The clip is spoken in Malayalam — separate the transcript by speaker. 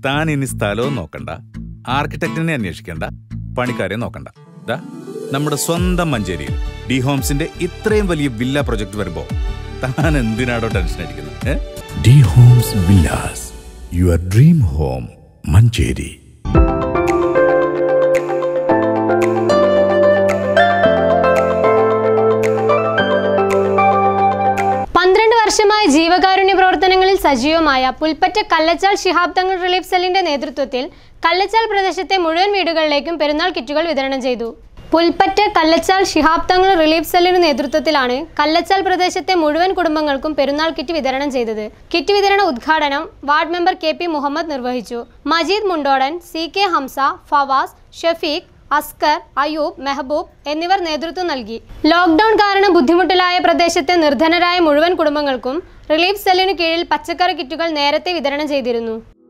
Speaker 1: താൻ ഇനി സ്ഥലവും നോക്കണ്ട ആർക്കിടെക്റ്റിനെ അന്വേഷിക്കണ്ട പണിക്കാരെ നോക്കണ്ട ദാ നമ്മുടെ സ്വന്തം മഞ്ചേരിയിൽ ഡി ഹോംസിന്റെ ഇത്രയും വലിയ വില്ല പ്രൊജക്ട് വരുമ്പോ താൻ എന്തിനാടോ ടെൻഷൻ അടിക്കുന്നത് ഏ?
Speaker 2: D homes villas your dream home Manjeri
Speaker 3: പന്ത്രണ്ട് വർഷമായി ജീവകാരുണ്യ പ്രവർത്തനങ്ങളിൽ സജീവമായ പുൽപ്പറ്റ കല്ലച്ചാൽ ശിഹാബ് തങ്ങൾ റിലീഫ് സെല്ലിന്റെ നേതൃത്വത്തിൽ കല്ലച്ചാൽ പ്രദേശത്തെ മുഴുവൻ വീടുകളിലേക്കും പെരുന്നാൾ കിറ്റുകൾ വിതരണം ചെയ്തു പുൽപ്പറ്റ കല്ലച്ചാൽ ശിഹാബ് തങ്ങൾ റിലീഫ് സെല്ലിന് നേതൃത്വത്തിലാണ് കല്ലച്ചാൽ പ്രദേശത്തെ മുഴുവൻ കുടുംബങ്ങൾക്കും പെരുന്നാൾ കിറ്റ് വിതരണം ചെയ്തത് കിറ്റ് വിതരണ ഉദ്ഘാടനം ward member K P Muhammad നിർവഹിച്ചു മജീദ് മുണ്ടോടൻ സി കെ ഹംസ ഫവാസ് ഷഫീഖ് അസ്കർ അയൂബ് മെഹബൂബ് എന്നിവർ നേതൃത്വം നൽകി ലോക്ക്ഡൌൺ കാരണം ബുദ്ധിമുട്ടിലായ പ്രദേശത്തെ നിർധനരായ മുഴുവൻ കുടുംബങ്ങൾക്കും റിലീഫ് സെല്ലിനു കീഴിൽ പച്ചക്കറി കിറ്റുകൾ നേരത്തെ വിതരണം ചെയ്തിരുന്നു